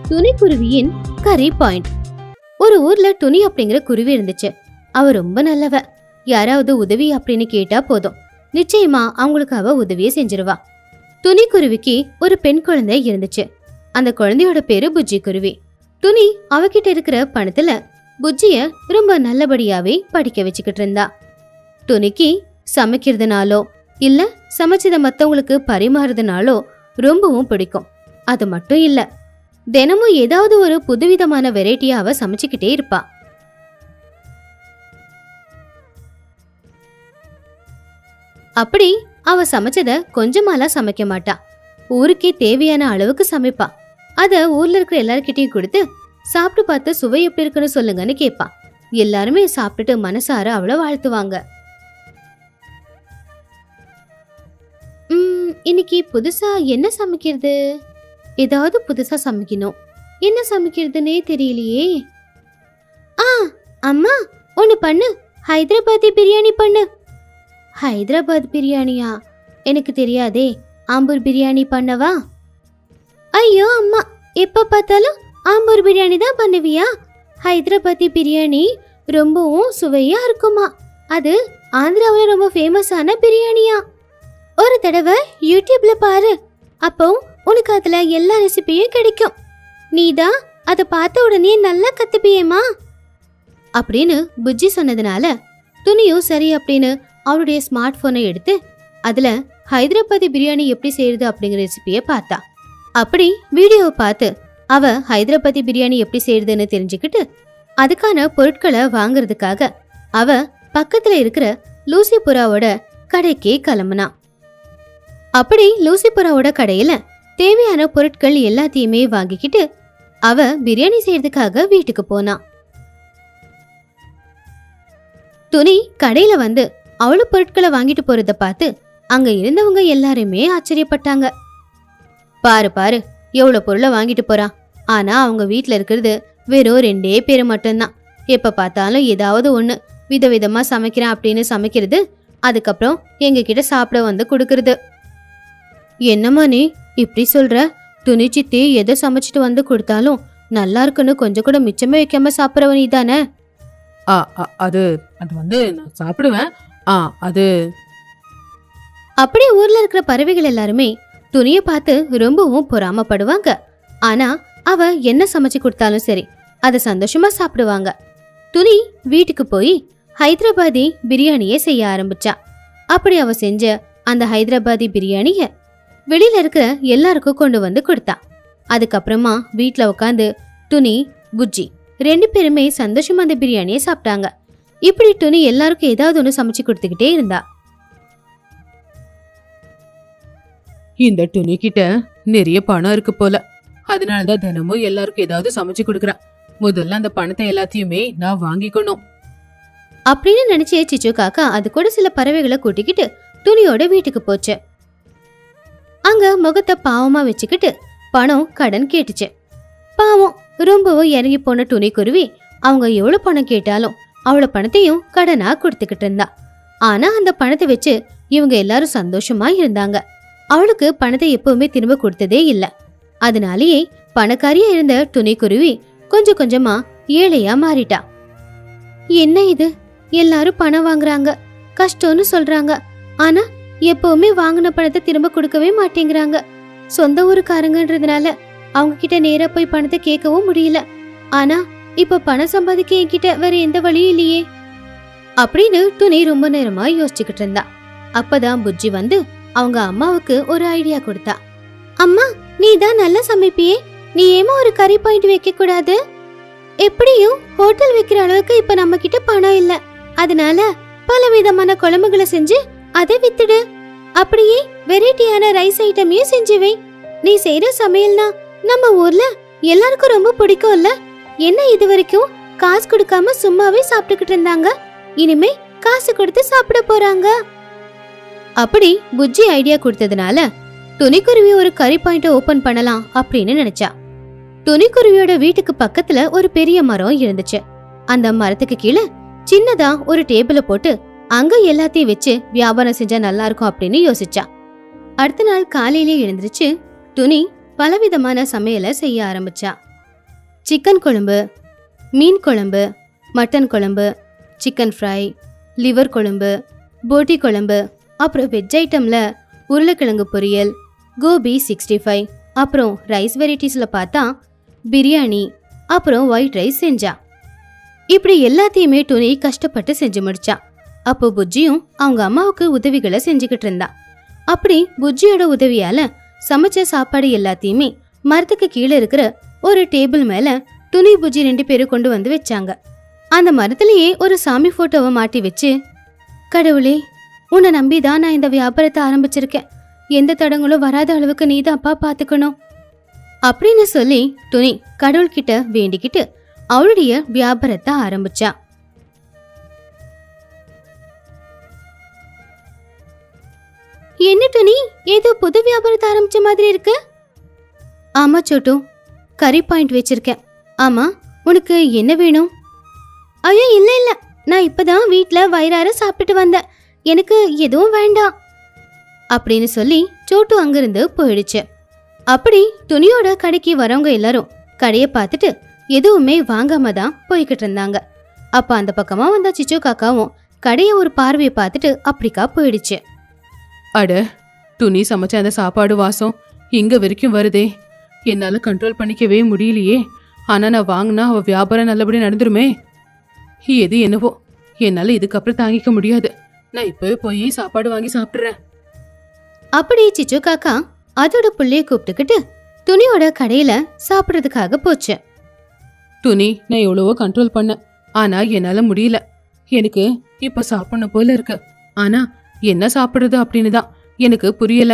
துணிக்குருவியின் கரி point ஒரு ஊர்ல துணி அப்படிங்கிற குருவி இருந்துச்சு அவ ரொம்ப நல்லவ யாராவது உதவி அப்படின்னு கேட்டா போதும் நிச்சயமா அவங்களுக்கு அவ உதவியை செஞ்சிருவா துணிக்குருவிக்கு ஒரு பெண் குழந்தை இருந்துச்சு அந்த குழந்தையோட பேரு புஜ்ஜி குருவி துணி அவகிட்ட இருக்கிற பணத்துல புஜ்ஜிய ரொம்ப நல்லபடியாவே படிக்க வச்சுக்கிட்டு இருந்தா துணிக்கு சமைக்கிறதுனாலோ இல்ல சமைச்சத மத்தவங்களுக்கு பரிமாறுறதுனாலோ ரொம்பவும் பிடிக்கும் அது மட்டும் இல்ல தினமும் ஏதாவது ஒரு புதுவிதமான வெரைட்டியா அவ சமைச்சுக்கிட்டே இருப்பா அப்படி அவ சமைச்சத கொஞ்சமாலாம் சமைக்க மாட்டா ஊருக்கே தேவையான அளவுக்கு சமைப்பா அத ஊர்ல இருக்கிற எல்லார்கிட்டயும் கொடுத்து சாப்பிட்டு பார்த்து சுவை எப்படி இருக்குன்னு சொல்லுங்கன்னு கேட்பா எல்லாருமே சாப்பிட்டுட்டு மனசார அவளை வாழ்த்துவாங்க ம், இன்னைக்கு புதுசா என்ன சமைக்கிறது ஏதாவது புதுசா சமைக்கணும் என்ன சமைக்கிறதுனே தெரியலையே ஆ அம்மா ஒன்னு பண்ணு ஹைதராபாத்தி பிரியாணி பண்ணு ஹைதராபாத் பிரியாணியா எனக்கு தெரியாதே ஆம்பூர் பிரியாணி பண்ணவா ஐயோ அம்மா எப்ப பார்த்தாலும் ஆம்பூர் பிரியாணி தான் பண்ணுவியா ஹைதராபாத்தி பிரியாணி ரொம்பவும் சுவையா இருக்குமா அது ஆந்திராவில் ரொம்ப ஃபேமஸான பிரியாணியா ஒரு தடவை யூடியூப்ல பாரு அப்போ உனக்கு அதுல எல்லா ரெசிபியும் கிடைக்கும் நீதான் அதை பார்த்த உடனே நல்லா கத்துப்பியேமா அப்படின்னு புஜ்ஜி சொன்னதுனால துணியும் சரி அப்படின்னு அவளுடைய ஸ்மார்ட் போனை எடுத்து அதுல ஹைதராபாதி பிரியாணி எப்படி செய்யறது அப்படிங்கிற ரெசிபியை பார்த்தா அப்படி வீடியோவை பார்த்து அவ ஹைதராபாதி பிரியாணி எப்படி செய்யறதுன்னு தெரிஞ்சுக்கிட்டு அதுக்கான பொருட்களை வாங்குறதுக்காக அவ பக்கத்துல இருக்கிற லூசிபுராவோட கடைக்கே கிளம்புனா அப்படி லூசிபுராவோட கடையில தேவையான பொருட்கள் எல்லாத்தையுமே வாங்கிக்கிட்டு அவ பிரியாணி செய்யறதுக்காக வீட்டுக்கு போனா துணி கடையில வந்து அவளு பொருட்களை வாங்கிட்டு போறத பார்த்து அங்க இருந்தவங்க எல்லாருமே ஆச்சரியப்பட்டாங்க பாரு பாரு எவ்வளவு பொருளை வாங்கிட்டு போறா ஆனா அவங்க வீட்ல இருக்கிறது வெறும் ரெண்டே பேர் மட்டும்தான் எப்ப பார்த்தாலும் ஏதாவது ஒண்ணு விதவிதமா சமைக்கிறேன் அப்படின்னு சமைக்கிறது அதுக்கப்புறம் எங்க கிட்ட சாப்பிட வந்து கொடுக்கறது என்னம்மா நீ இப்படி சொல்ற துணி சித்தி எதை சமைச்சிட்டு வந்து கொடுத்தாலும் நல்லா இருக்குன்னு கொஞ்சம் கூட மிச்சமே வைக்காம சாப்பிட்றவ நீ தானே ஆ ஆ, அது அது வந்து நான் சாப்பிடுவேன் ஆ அது அப்படியே ஊர்ல இருக்கிற பறவைகள் எல்லாருமே துணியை பார்த்து ரொம்பவும் பொறாமப்படுவாங்க ஆனா அவ என்ன சமைச்சு கொடுத்தாலும் சரி அதை சந்தோஷமா சாப்பிடுவாங்க துணி வீட்டுக்கு போய் ஹைதராபாதி பிரியாணியை செய்ய ஆரம்பிச்சா அப்படி அவ செஞ்ச அந்த ஹைதராபாதி பிரியாணிய வெளியில இருக்கிற எல்லாருக்கும் கொண்டு வந்து கொடுத்தா அதுக்கப்புறமா வீட்ல உட்காந்து துணி புஜ்ஜி ரெண்டு பேருமே சந்தோஷமா அந்த பிரியாணியை சாப்பிட்டாங்க இப்படி துணி எல்லாருக்கும் ஏதாவது ஒன்று சமைச்சு கொடுத்துக்கிட்டே இருந்தா இந்த துணி கிட்ட நிறைய பணம் இருக்கு போல அதனாலதான் தினமும் எல்லாருக்கும் ஏதாவது சமைச்சு கொடுக்குறேன் முதல்ல அந்த பணத்தை எல்லாத்தையுமே நான் வாங்கிக்கணும் அப்படின்னு நினைச்சே சிச்சு காக்கா அது கூட சில பறவைகளை கூட்டிக்கிட்டு துணியோட வீட்டுக்கு போச்சு அங்க முகத்தை பாவமா வச்சுக்கிட்டு பணம் கடன் கேட்டுச்சு பாவம் ரொம்பவும் இறங்கி போன துணி குருவி அவங்க எவ்வளவு பணம் கேட்டாலும் அவ்வளவு பணத்தையும் கடனா கொடுத்துக்கிட்டு இருந்தா ஆனா அந்த பணத்தை வச்சு இவங்க எல்லாரும் சந்தோஷமா இருந்தாங்க அவளுக்கு பணத்தை எப்பவுமே திரும்ப கொடுத்ததே இல்ல அதனாலேயே பணக்காரியா இருந்த துணி குருவி கொஞ்சம் கொஞ்சமா ஏழையா மாறிட்டா என்ன இது எல்லாரும் பணம் வாங்குறாங்க கஷ்டம்னு சொல்றாங்க ஆனா எப்பவுமே வாங்கின பணத்தை திரும்ப கொடுக்கவே மாட்டேங்கிறாங்க சொந்த ஊருக்காரங்கன்றதுனால அவங்க கிட்ட நேரா போய் பணத்தை கேட்கவும் முடியல ஆனா இப்ப பணம் சம்பாதிக்க என்கிட்ட வேற எந்த வழியும் இல்லையே அப்படின்னு துணி ரொம்ப நேரமா யோசிச்சுக்கிட்டு இருந்தா அப்பதான் புஜ்ஜி வந்து அவங்க அம்மாவுக்கு ஒரு ஐடியா கொடுத்தா அம்மா நீ தான் நல்லா சமைப்பியே நீ ஏமா ஒரு கறி பாயிண்ட் வைக்க கூடாது எப்படியும் ஹோட்டல் வைக்கிற அளவுக்கு இப்ப நம்ம கிட்ட பணம் இல்ல அதனால பல விதமான குழம்புகளை செஞ்சு அதை வித்துடு அப்படியே வெரைட்டியான ரைஸ் ஐட்டமையும் செஞ்சு வை நீ செய்யற சமையல்னா நம்ம ஊர்ல எல்லாருக்கும் ரொம்ப பிடிக்கும்ல என்ன இது வரைக்கும் காசு கொடுக்காம சும்மாவே சாப்பிட்டுக்கிட்டு இருந்தாங்க இனிமே காசு கொடுத்து சாப்பிட போறாங்க அப்படி புஜ்ஜி ஐடியா கொடுத்ததுனால துணிக்குருவி ஒரு கறி பாயிண்ட ஓபன் பண்ணலாம் அப்படின்னு நினைச்சா துணிக்குருவியோட வீட்டுக்கு பக்கத்துல ஒரு பெரிய மரம் இருந்துச்சு அந்த மரத்துக்கு கீழே சின்னதா ஒரு டேபிள போட்டு அங்க எல்லாத்தையும் வச்சு வியாபாரம் செஞ்சா நல்லா இருக்கும் அப்படின்னு யோசிச்சா அடுத்த நாள் காலையிலே எழுந்திருச்சு துணி பலவிதமான சமையலை செய்ய ஆரம்பிச்சா சிக்கன் குழம்பு மீன் குழம்பு மட்டன் குழம்பு சிக்கன் ஃப்ரை லிவர் குழம்பு போட்டி குழம்பு அப்புறம் வெஜ் ஐட்டமில் உருளைக்கிழங்கு பொரியல் கோபி சிக்ஸ்டி ஃபைவ் அப்புறம் ரைஸ் வெரைட்டிஸில் பார்த்தா பிரியாணி அப்புறம் ஒயிட் ரைஸ் செஞ்சா இப்படி எல்லாத்தையுமே துணி கஷ்டப்பட்டு செஞ்சு முடிச்சா அப்போ புஜ்ஜியும் அவங்க அம்மாவுக்கு உதவிகளை செஞ்சுக்கிட்டு இருந்தா அப்படி புஜ்ஜியோட உதவியால சமைச்ச சாப்பாடு எல்லாத்தையுமே மரத்துக்கு கீழே இருக்கிற ஒரு டேபிள் மேல துணி புஜ்ஜி ரெண்டு பேரும் கொண்டு வந்து வச்சாங்க அந்த மரத்திலேயே ஒரு சாமி போட்டோவை மாட்டி வச்சு கடவுளே உன்னை நம்பி தான் நான் இந்த வியாபாரத்தை ஆரம்பிச்சிருக்கேன் எந்த தடங்களும் வராத அளவுக்கு நீதான்ப்பா பாத்துக்கணும் அப்படின்னு சொல்லி துணி கடவுள்கிட்ட வேண்டிக்கிட்டு அவளுடைய வியாபாரத்தை ஆரம்பிச்சா என்ன துணி ஏதோ புது வியாபாரத்தை ஆரம்பிச்ச மாதிரி இருக்கு ஆமா சோட்டு கறி பாயிண்ட் வச்சிருக்கேன் ஆமா உனக்கு என்ன வேணும் ஐயோ இல்ல இல்ல நான் இப்பதான் வீட்ல வயிறார சாப்பிட்டுட்டு வந்தேன் எனக்கு எதுவும் வேண்டாம் அப்படின்னு சொல்லி சோட்டு அங்கிருந்து போயிடுச்சு அப்படி துணியோட கடைக்கு வரவங்க எல்லாரும் கடையை பார்த்துட்டு எதுவுமே வாங்காம தான் போய்கிட்டு இருந்தாங்க அப்ப அந்த பக்கமா வந்த சிச்சு காக்காவும் கடையை ஒரு பார்வையை பார்த்துட்டு அப்படிக்கா போயிடுச்சு அட துணி சமைச்ச அந்த சாப்பாடு வாசம் இங்க வரைக்கும் வருதே என்னால கண்ட்ரோல் பண்ணிக்கவே முடியலையே ஆனா நான் வாங்கினா அவ வியாபாரம் நல்லபடியா நடந்துருமே எது என்னவோ என்னால இதுக்கப்புறம் தாங்கிக்க முடியாது நான் இப்பவே போய் சாப்பாடு வாங்கி சாப்பிடுறேன் அப்படி சிச்சு காக்கா அதோட புள்ளைய கூப்பிட்டுக்கிட்டு துணியோட கடையில சாப்பிடுறதுக்காக போச்சு துணி நான் எவ்வளவோ கண்ட்ரோல் பண்ணேன் ஆனா என்னால முடியல எனக்கு இப்ப சாப்பிடணும் போல இருக்கு ஆனா என்ன சாப்பிடுறது அப்படின்னு தான் எனக்கு புரியல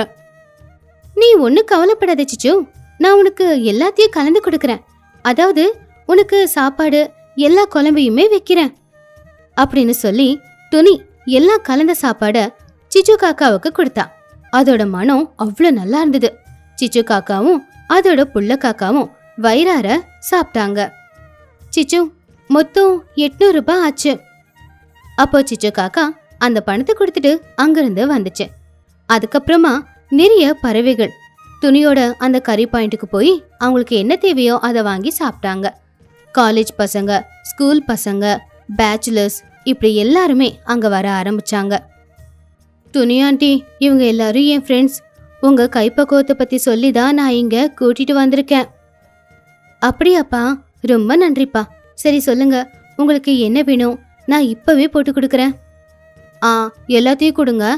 நீ ஒண்ணு கவலைப்படாத சிச்சு நான் உனக்கு எல்லாத்தையும் கலந்து கொடுக்கறேன் அதாவது உனக்கு சாப்பாடு எல்லா குழம்பையுமே வைக்கிறேன் அப்படின்னு சொல்லி துணி எல்லாம் கலந்த சாப்பாட சிச்சு காக்காவுக்கு கொடுத்தா அதோட மனம் அவ்வளோ நல்லா இருந்தது சிச்சு காக்காவும் அதோட புள்ள காக்காவும் வயிறார சாப்பிட்டாங்க சிச்சு மொத்தம் எட்நூறு ரூபாய் ஆச்சு அப்போ சிச்சு காக்கா அந்த பணத்தை கொடுத்துட்டு அங்கிருந்து வந்துச்சு அதுக்கப்புறமா நிறைய பறவைகள் துணியோட அந்த கறி பாயிண்ட்டுக்கு போய் அவங்களுக்கு என்ன தேவையோ அதை வாங்கி சாப்பிட்டாங்க காலேஜ் பசங்க ஸ்கூல் பசங்க பேச்சுலர்ஸ் இப்படி எல்லாருமே அங்க வர ஆரம்பிச்சாங்க துணி ஆண்டி இவங்க எல்லாரும் என் ஃப்ரெண்ட்ஸ் உங்க கைப்பக்குவத்தை பத்தி சொல்லி தான் நான் இங்க கூட்டிட்டு வந்திருக்கேன் அப்படியாப்பா ரொம்ப நன்றிப்பா சரி சொல்லுங்க உங்களுக்கு என்ன வேணும் நான் இப்பவே போட்டு கொடுக்குறேன் ஆ எல்லாத்தையும் கொடுங்க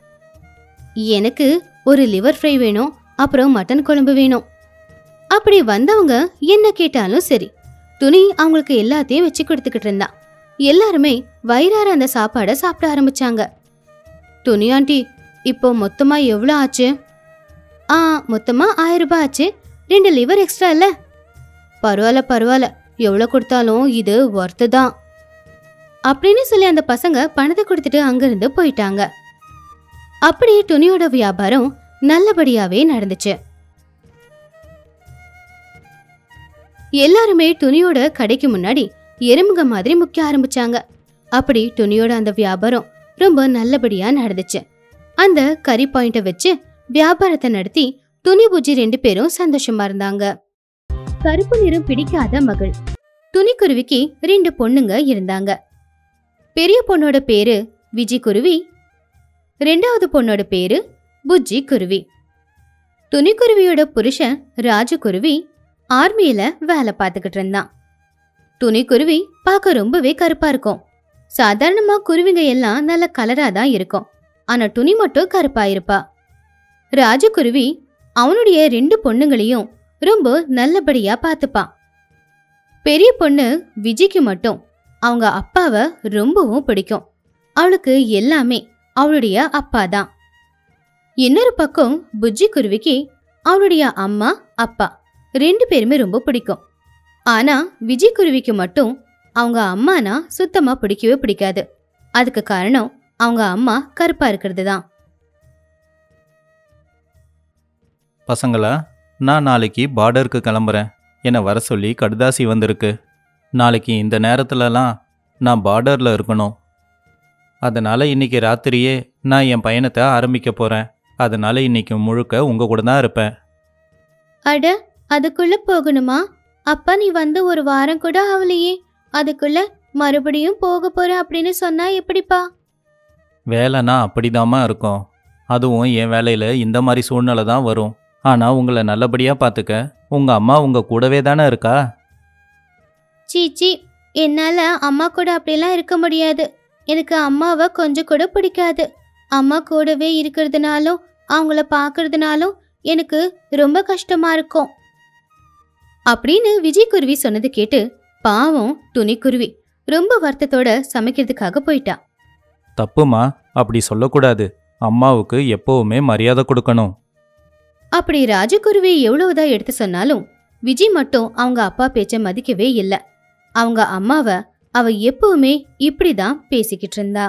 எனக்கு ஒரு லிவர் ஃப்ரை வேணும் அப்புறம் மட்டன் குழம்பு வேணும் அப்படி வந்தவங்க என்ன கேட்டாலும் சரி துணி அவங்களுக்கு எல்லாத்தையும் வச்சு கொடுத்துக்கிட்டு இருந்தா எல்லாருமே வயிறார அந்த சாப்பாடை சாப்பிட ஆரம்பிச்சாங்க துணி ஆண்டி இப்போ மொத்தமா எவ்வளோ ஆச்சு ஆ மொத்தமா ஆயிரம் ரூபாய் ஆச்சு ரெண்டு லிவர் எக்ஸ்ட்ரா இல்ல பரவாயில்ல பரவாயில்ல எவ்வளோ கொடுத்தாலும் இது ஒர்த்து தான் அப்படின்னு சொல்லி அந்த பசங்க பணத்தை கொடுத்துட்டு அங்கிருந்து போயிட்டாங்க அப்படி துணியோட வியாபாரம் நல்லபடியாவே நடந்துச்சு எல்லாருமே துணியோட கடைக்கு முன்னாடி எறும்புங்க மாதிரி முக்கிய ஆரம்பிச்சாங்க அப்படி துணியோட அந்த வியாபாரம் ரொம்ப நல்லபடியா நடந்துச்சு அந்த கறி பாயிண்ட வச்சு வியாபாரத்தை நடத்தி துணி பூஜி ரெண்டு பேரும் சந்தோஷமா இருந்தாங்க கருப்பு நிறம் பிடிக்காத மகள் துணிக்குருவிக்கு ரெண்டு பொண்ணுங்க இருந்தாங்க பெரிய பொண்ணோட பேரு விஜய் குருவி ரெண்டாவது பொண்ணோட பேரு புஜ்ஜி குருவி துணிக்குருவியோட புருஷன் ராஜகுருவி ஆர்மியில வேலை பார்த்துக்கிட்டு இருந்தான் துணிக்குருவி பார்க்க ரொம்பவே கருப்பா இருக்கும் சாதாரணமா குருவிங்க எல்லாம் நல்ல கலரா தான் இருக்கும் ஆனா துணி மட்டும் கருப்பா இருப்பா ராஜகுருவி அவனுடைய ரெண்டு பொண்ணுங்களையும் ரொம்ப நல்லபடியா பார்த்துப்பான் பெரிய பொண்ணு விஜய்க்கு மட்டும் அவங்க அப்பாவை ரொம்பவும் பிடிக்கும் அவளுக்கு எல்லாமே அவளுடைய அப்பா தான் இன்னொரு பக்கம் புஜ்ஜி குருவிக்கு அவளுடைய அம்மா அப்பா ரெண்டு பேருமே ரொம்ப பிடிக்கும் ஆனா விஜய் குருவிக்கு மட்டும் அவங்க அம்மானா சுத்தமா பிடிக்கவே பிடிக்காது அதுக்கு காரணம் அவங்க அம்மா கருப்பா இருக்கிறது தான் பசங்களா நான் நாளைக்கு பார்டருக்கு கிளம்புறேன் என்னை வர சொல்லி கடுதாசி வந்திருக்கு நாளைக்கு இந்த நேரத்துலலாம் நான் பார்டரில் இருக்கணும் அதனால் இன்னைக்கு ராத்திரியே நான் என் பயணத்தை ஆரம்பிக்க போகிறேன் அதனால் இன்னைக்கு முழுக்க உங்கள் கூட தான் இருப்பேன் அட அதுக்குள்ள போகணுமா அப்பா நீ வந்து ஒரு வாரம் கூட ஆகலையே அதுக்குள்ள மறுபடியும் போக போற அப்படின்னு சொன்னா எப்படிப்பா வேலைனா அப்படிதாம்மா இருக்கும் அதுவும் என் வேலையில் இந்த மாதிரி சூழ்நிலை தான் வரும் ஆனால் உங்களை நல்லபடியாக பார்த்துக்க உங்கள் அம்மா உங்கள் கூடவே தானே இருக்கா சீச்சி என்னால அம்மா கூட அப்படிலாம் இருக்க முடியாது எனக்கு அம்மாவை கொஞ்சம் கூட பிடிக்காது அம்மா கூடவே இருக்கிறதுனாலும் அவங்கள பார்க்கறதுனாலும் எனக்கு ரொம்ப கஷ்டமா இருக்கும் அப்படின்னு விஜய் குருவி சொன்னது கேட்டு பாவம் துணிக்குருவி ரொம்ப வருத்தத்தோட சமைக்கிறதுக்காக போயிட்டா தப்புமா அப்படி சொல்லக்கூடாது அம்மாவுக்கு எப்போவுமே மரியாதை கொடுக்கணும் அப்படி ராஜகுருவி எவ்வளவுதான் எடுத்து சொன்னாலும் விஜய் மட்டும் அவங்க அப்பா பேச்ச மதிக்கவே இல்ல அவங்க அம்மாவ அவ எப்பவுமே இப்படிதான் பேசிக்கிட்டு இருந்தா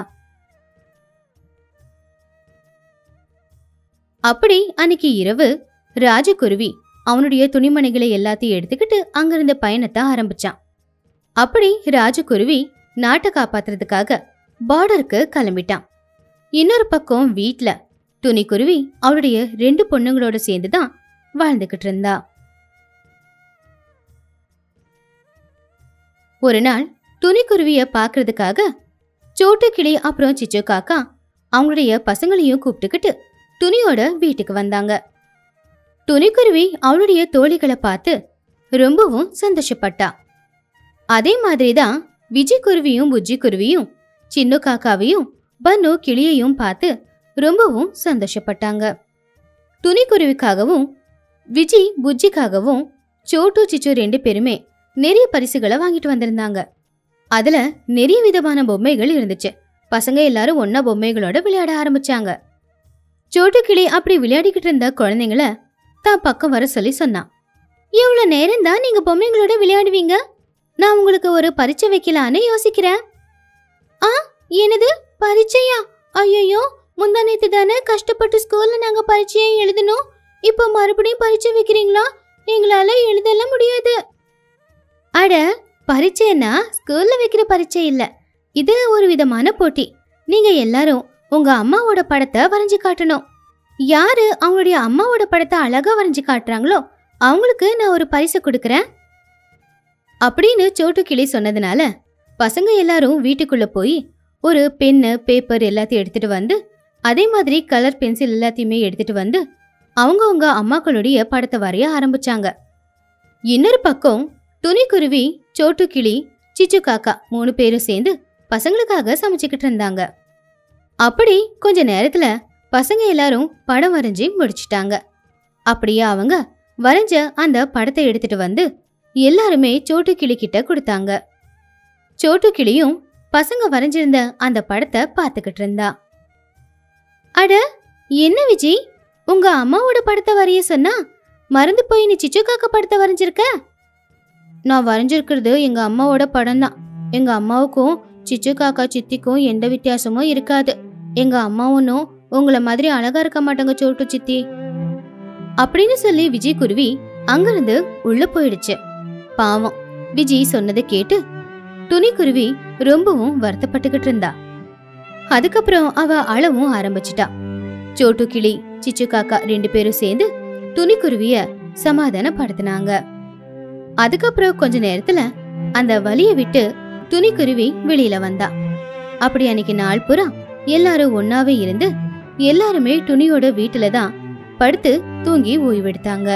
அப்படி அன்னைக்கு இரவு ராஜகுருவி அவனுடைய துணிமணிகளை எல்லாத்தையும் எடுத்துக்கிட்டு அங்கிருந்த பயணத்தை ஆரம்பிச்சான் அப்படி ராஜகுருவி நாட்டை காப்பாத்துறதுக்காக பார்டருக்கு கிளம்பிட்டான் இன்னொரு பக்கம் வீட்ல துணிக்குருவி அவளுடைய ரெண்டு பொண்ணுங்களோட சேர்ந்து தான் வாழ்ந்துகிட்டு இருந்தா ஒரு நாள் துணிக்குருவிய பார்க்கறதுக்காக சோட்டு கிளி அப்புறம் சிச்சு காக்கா அவங்களுடைய பசங்களையும் கூப்பிட்டுக்கிட்டு துணியோட வீட்டுக்கு வந்தாங்க துணிக்குருவி அவளுடைய தோழிகளை பார்த்து ரொம்பவும் சந்தோஷப்பட்டா அதே மாதிரி தான் விஜய் குருவியும் புஜ்ஜி குருவியும் சின்ன காக்காவையும் பன்னு கிளியையும் பார்த்து ரொம்பவும் சந்தோஷப்பட்டாங்க துணிக்குருவிக்காகவும் விஜய் புஜ்ஜிக்காகவும் சோட்டு சிச்சு ரெண்டு பேருமே நிறைய பரிசுகளை வாங்கிட்டு வந்திருந்தாங்க அதுல நிறைய விதமான பொம்மைகள் இருந்துச்சு பசங்க எல்லாரும் ஒன்னா பொம்மைகளோட விளையாட ஆரம்பிச்சாங்க சோட்டு கிளி அப்படி விளையாடிக்கிட்டு இருந்த குழந்தைங்கள தான் பக்கம் வர சொல்லி சொன்னான் எவ்வளவு நேரம் தான் நீங்க பொம்மைங்களோட விளையாடுவீங்க நான் உங்களுக்கு ஒரு பரீட்சை வைக்கலான்னு யோசிக்கிறேன் ஆ என்னது பரீட்சையா ஐயோ முந்தா நேத்து தானே கஷ்டப்பட்டு ஸ்கூல்ல நாங்க பரீட்சையை எழுதணும் இப்போ மறுபடியும் பரீட்சை வைக்கிறீங்களா எங்களால எழுதலாம் முடியாது அட பரீட்சைன்னா ஸ்கூல்ல வைக்கிற பரீட்சை இல்ல இது ஒரு விதமான போட்டி நீங்க எல்லாரும் உங்க அம்மாவோட படத்தை வரைஞ்சு காட்டணும் யாரு அவங்களுடைய அம்மாவோட படத்தை அழகா வரைஞ்சு காட்டுறாங்களோ அவங்களுக்கு நான் ஒரு பரிசு கொடுக்கறேன் அப்படின்னு சோட்டு கிளி சொன்னதுனால பசங்க எல்லாரும் வீட்டுக்குள்ள போய் ஒரு பென்னு பேப்பர் எல்லாத்தையும் எடுத்துட்டு வந்து அதே மாதிரி கலர் பென்சில் எல்லாத்தையுமே எடுத்துட்டு வந்து அவங்கவங்க அம்மாக்களுடைய படத்தை வரைய ஆரம்பிச்சாங்க இன்னொரு பக்கம் துணிக்குருவி சோட்டு கிளி சிச்சு காக்கா மூணு பேரும் சேர்ந்து பசங்களுக்காக சமைச்சுக்கிட்டு இருந்தாங்க அப்படி கொஞ்ச நேரத்துல பசங்க எல்லாரும் படம் வரைஞ்சி முடிச்சிட்டாங்க அப்படியே அவங்க வரைஞ்ச அந்த படத்தை எடுத்துட்டு வந்து எல்லாருமே சோட்டு கிளி கிட்ட கொடுத்தாங்க சோட்டு கிளியும் பசங்க வரைஞ்சிருந்த அந்த படத்தை பார்த்துக்கிட்டு இருந்தா அட என்ன விஜி உங்க அம்மாவோட படத்தை வரைய சொன்னா மறந்து போய் நீ சிச்சு காக்கா படத்தை வரைஞ்சிருக்க நான் வரைஞ்சிருக்கிறது எங்க அம்மாவோட படம் தான் எங்க அம்மாவுக்கும் சிச்சு காக்கா சித்திக்கும் எந்த வித்தியாசமும் இருக்காது எங்க அம்மா ஒன்றும் உங்களை மாதிரி அழகா இருக்க மாட்டாங்க சோட்டு சித்தி அப்படின்னு சொல்லி விஜய் குருவி அங்கிருந்து உள்ள போயிடுச்சு பாவம் விஜய் சொன்னதை கேட்டு துணிக்குருவி ரொம்பவும் வருத்தப்பட்டுக்கிட்டு இருந்தா அதுக்கப்புறம் அவ அழவும் ஆரம்பிச்சிட்டா சோட்டு கிளி சிச்சு காக்கா ரெண்டு பேரும் சேர்ந்து துணிக்குருவிய சமாதானப்படுத்தினாங்க அதுக்கப்புறம் கொஞ்ச நேரத்துல அந்த வலிய விட்டு துணிக்குருவி வெளியில வந்தா அப்படி அன்னைக்கு நாள் பூரா எல்லாரும் ஒன்னாவே இருந்து எல்லாருமே துணியோட வீட்டுல தான் படுத்து தூங்கி ஓய்வெடுத்தாங்க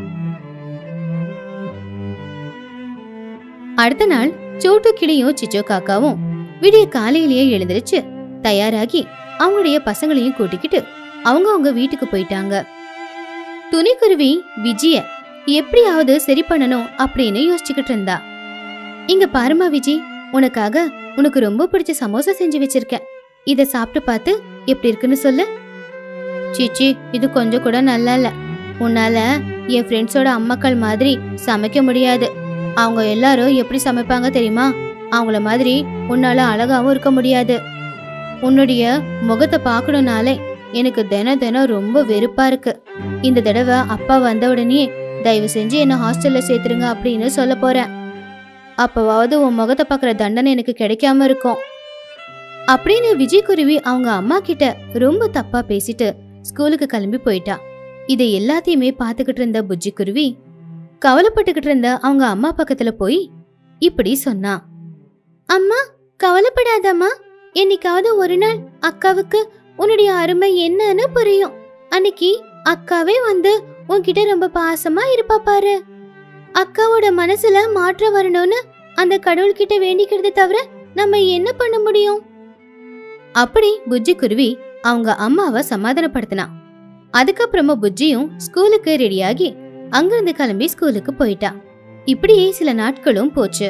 அடுத்த நாள் சோட்டு கிளியும் சிச்சோ காக்காவும் விடிய காலையிலேயே எழுந்திருச்சு தயாராகி அவங்களுடைய பசங்களையும் கூட்டிக்கிட்டு அவங்க அவங்க வீட்டுக்கு போயிட்டாங்க துணிக்குருவி விஜய எப்படியாவது சரி பண்ணணும் அப்படின்னு யோசிச்சுக்கிட்டு இருந்தா இங்க பாருமா விஜி உனக்காக உனக்கு ரொம்ப பிடிச்ச சமோசா செஞ்சு வச்சிருக்கேன் இத சாப்பிட்டு பார்த்து எப்படி இருக்குன்னு சொல்லு சீச்சி இது கொஞ்சம் கூட நல்லா இல்ல உன்னால என் ஃப்ரெண்ட்ஸோட அம்மாக்கள் மாதிரி சமைக்க முடியாது அவங்க எல்லாரும் எப்படி சமைப்பாங்க தெரியுமா அவங்கள மாதிரி உன்னால அழகாவும் இருக்க முடியாது உன்னுடைய முகத்தை பார்க்கணும்னாலே எனக்கு தினம் தினம் ரொம்ப வெறுப்பா இருக்கு இந்த தடவை அப்பா வந்த உடனே தயவு செஞ்சு என்ன ஹாஸ்டல்ல சேர்த்துருங்க அப்படின்னு சொல்ல போறேன் அப்பவாவது உன் முகத்தை பார்க்குற தண்டனை எனக்கு கிடைக்காம இருக்கும் அப்படின்னு விஜய் குருவி அவங்க அம்மா கிட்ட ரொம்ப தப்பா பேசிட்டு ஸ்கூலுக்கு கிளம்பி போயிட்டா இதை எல்லாத்தையுமே பார்த்துக்கிட்டு இருந்த புஜ்ஜி குருவி கவலைப்பட்டுக்கிட்டு இருந்த அவங்க அம்மா பக்கத்துல போய் இப்படி சொன்னா அம்மா கவலைப்படாதம்மா என்னைக்காவது ஒரு நாள் அக்காவுக்கு உன்னுடைய அருமை என்னன்னு புரியும் அன்னைக்கு அக்காவே வந்து உன்கிட்ட ரொம்ப பாசமா இருப்பா பாரு அக்காவோட மனசுல மாற்றம் வரணும்னு அந்த கடவுள்கிட்ட வேண்டிக்கிறது தவிர நம்ம என்ன பண்ண முடியும் அப்படி புஜ்ஜி குருவி அவங்க அம்மாவை சமாதானப்படுத்தினா அதுக்கப்புறமா புஜ்ஜியும் ஸ்கூலுக்கு ரெடியாகி அங்கிருந்து கிளம்பி ஸ்கூலுக்கு போயிட்டா இப்படியே சில நாட்களும் போச்சு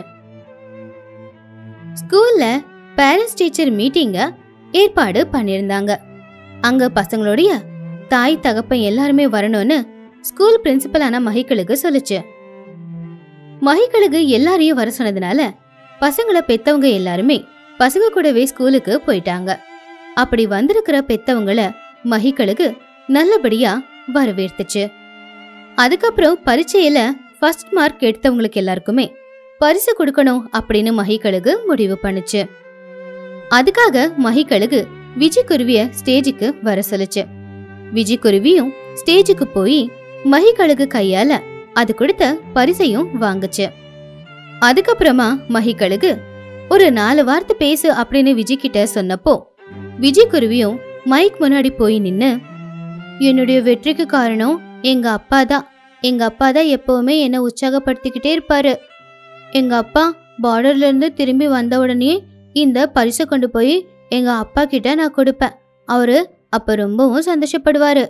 ஸ்கூல்ல பேரண்ட்ஸ் டீச்சர் மீட்டிங்க ஏற்பாடு பண்ணியிருந்தாங்க அங்க பசங்களுடைய தாய் தகப்பன் எல்லாருமே வரணும்னு ஸ்கூல் பிரின்சிபலான மகிக்கழுகு சொல்லுச்சு மகிக்கழுகு எல்லாரையும் வர சொன்னதுனால பசங்களை பெத்தவங்க எல்லாருமே பசங்க கூடவே ஸ்கூலுக்கு போயிட்டாங்க அப்படி வந்திருக்கிற பெத்தவங்கள மகிக்கழுகு நல்லபடியா வரவேற்றுச்சு அதுக்கப்புறம் பரீட்சையில ஃபர்ஸ்ட் மார்க் எடுத்தவங்களுக்கு எல்லாருக்குமே பரிசு கொடுக்கணும் அப்படின்னு மகிக்கழுகு முடிவு பண்ணுச்சு அதுக்காக மகிக்கழுகு விஜய் குருவிய ஸ்டேஜுக்கு வர சொல்லுச்சு விஜய் குருவியும் ஸ்டேஜுக்கு போய் மகிக்கழுகு கையால அது கொடுத்த பரிசையும் வாங்குச்சு அதுக்கப்புறமா மகிக்கழுகு ஒரு நாலு வார்த்தை பேசு அப்படின்னு விஜய் கிட்ட சொன்னப்போ விஜய் குருவியும் மைக் முன்னாடி போய் நின்னு என்னுடைய வெற்றிக்கு காரணம் எங்க அப்பா தான் எங்க அப்பா தான் எப்பவுமே என்னை உற்சாகப்படுத்திக்கிட்டே இருப்பாரு எங்க அப்பா பார்டர்ல இருந்து திரும்பி வந்த உடனே இந்த பரிசை கொண்டு போய் எங்க அப்பா கிட்ட நான் கொடுப்பேன் அவரு அப்ப ரொம்பவும் சந்தோஷப்படுவாரு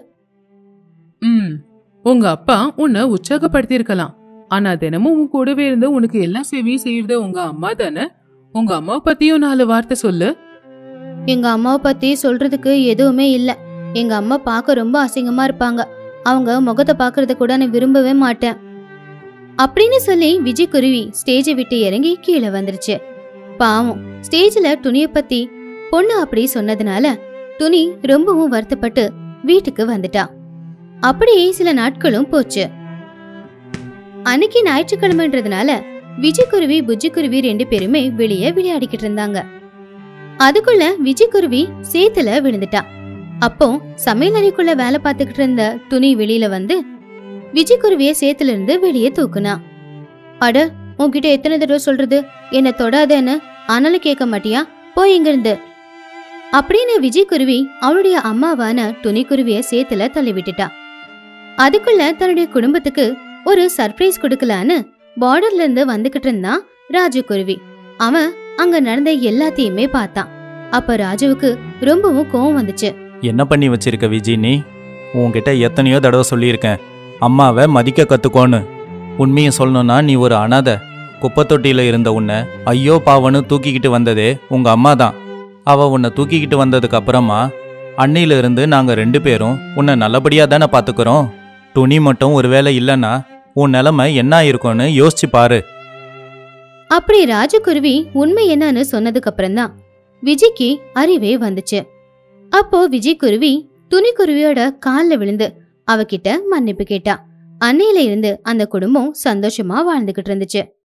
ம் உங்க அப்பா உன்னை உற்சாகப்படுத்தி இருக்கலாம் ஆனா தினமும் உன் கூடவே இருந்து உனக்கு எல்லா சேவையும் செய்யறது உங்க அம்மா தானே உங்க அம்மாவை பத்தியும் நாலு வார்த்தை சொல்லு எங்க அம்மாவை பத்தி சொல்றதுக்கு எதுவுமே இல்ல எங்க அம்மா பார்க்க ரொம்ப அசிங்கமா இருப்பாங்க அவங்க முகத்தை பார்க்கறத கூட நான் விரும்பவே மாட்டேன் அப்படின்னு சொல்லி விஜய் குருவி ஸ்டேஜை விட்டு இறங்கி கீழே வந்துருச்சு பாவம் ஸ்டேஜ்ல துணிய பத்தி பொண்ணு அப்படி சொன்னதுனால துணி ரொம்பவும் வருத்தப்பட்டு வீட்டுக்கு வந்துட்டா அப்படியே சில நாட்களும் போச்சு அன்னைக்கு ஞாயிற்றுக்கிழமைன்றதுனால விஜய் குருவி புஜ்ஜி குருவி ரெண்டு பேருமே வெளியே விளையாடிக்கிட்டு இருந்தாங்க அதுக்குள்ள விஜய் குருவி சேத்துல விழுந்துட்டா அப்போ சமையல் அறைக்குள்ள வேலை பார்த்துக்கிட்டு இருந்த துணி வெளியில வந்து விஜய் குருவிய சேத்துல இருந்து வெளியே தூக்குனா அட உன்கிட்ட எத்தனை தடவை சொல்றது என்ன தொடாதேன்னு ஆனாலும் கேட்க மாட்டியா போய் இங்கிருந்து அப்படின்னு விஜய் குருவி அவளுடைய அம்மாவான துணி குருவிய சேத்துல தள்ளி விட்டுட்டா அதுக்குள்ள தன்னுடைய குடும்பத்துக்கு ஒரு சர்ப்ரைஸ் கொடுக்கலான்னு பார்டர்ல இருந்து வந்துகிட்டு இருந்தான் ராஜு குருவி அவன் அங்க நடந்த எல்லாத்தையுமே பார்த்தான் அப்ப ராஜுவுக்கு ரொம்பவும் கோவம் வந்துச்சு என்ன பண்ணி வச்சிருக்க விஜி நீ உன்கிட்ட எத்தனையோ தடவை சொல்லியிருக்கேன் அம்மாவை மதிக்க கத்துக்கோன்னு உண்மையை சொல்லணும்னா நீ ஒரு அனாதை குப்பை தொட்டியில இருந்த உன்னை ஐயோ பாவன்னு தூக்கிக்கிட்டு வந்ததே உங்க அம்மா தான் அவ உன்னை தூக்கிக்கிட்டு வந்ததுக்கு அப்புறமா அன்னையில இருந்து நாங்க ரெண்டு பேரும் உன்னை நல்லபடியா தானே பாத்துக்கிறோம் துணி மட்டும் ஒருவேளை இல்லைன்னா உன் நிலைமை என்ன இருக்கும்னு யோசிச்சு பாரு அப்படி ராஜகுருவி உண்மை என்னன்னு சொன்னதுக்கு அப்புறம்தான் விஜய்க்கு அறிவே வந்துச்சு அப்போ விஜய் குருவி துணி குருவியோட கால்ல விழுந்து அவகிட்ட மன்னிப்பு கேட்டா அன்னையில இருந்து அந்த குடும்பம் சந்தோஷமா வாழ்ந்துகிட்டு இருந்துச்சு